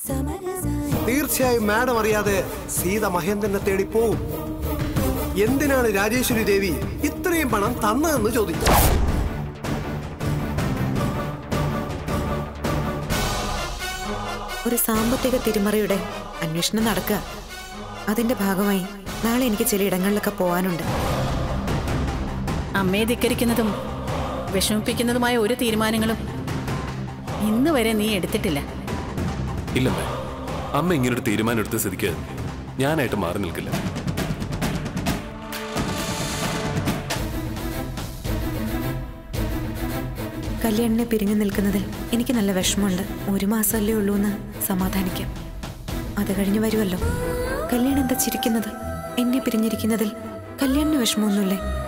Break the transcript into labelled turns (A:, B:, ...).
A: തീർച്ചയായും മാഡം അറിയാതെ സീത മഹേന്ദ്രനെ തേടി പോകും എന്തിനാണ് രാജേശ്വരി ദേവി ഇത്രയും പണം തന്നതെന്ന് ചോദിക്കും
B: ഒരു സാമ്പത്തിക തിരിമറിയുടെ അന്വേഷണം നടക്കുക അതിന്റെ ഭാഗമായി നാളെ എനിക്ക് ചില ഇടങ്ങളിലൊക്കെ പോകാനുണ്ട്
C: അമ്മയെ ധിക്കരിക്കുന്നതും വിഷമിപ്പിക്കുന്നതുമായ ഒരു തീരുമാനങ്ങളും ഇന്ന് വരെ നീ എടുത്തിട്ടില്ല
D: ഇല്ലമ്മേ അമ്മ ഇങ്ങനൊരു തീരുമാനം എടുത്ത സ്ഥിതിക്ക് ഞാനായിട്ട് മാറി നിൽക്കില്ല
B: കല്യാണിനെ പിരിഞ്ഞു നിൽക്കുന്നതിൽ എനിക്ക് നല്ല വിഷമമുണ്ട് ഒരു മാസമല്ലേ ഉള്ളൂ എന്ന് സമാധാനിക്കാം അത് കഴിഞ്ഞ് വരുമല്ലോ കല്യാണം എന്താ ചിരിക്കുന്നത് എന്നെ പിരിഞ്ഞിരിക്കുന്നതിൽ കല്യാണിന് വിഷമമൊന്നുമില്ലേ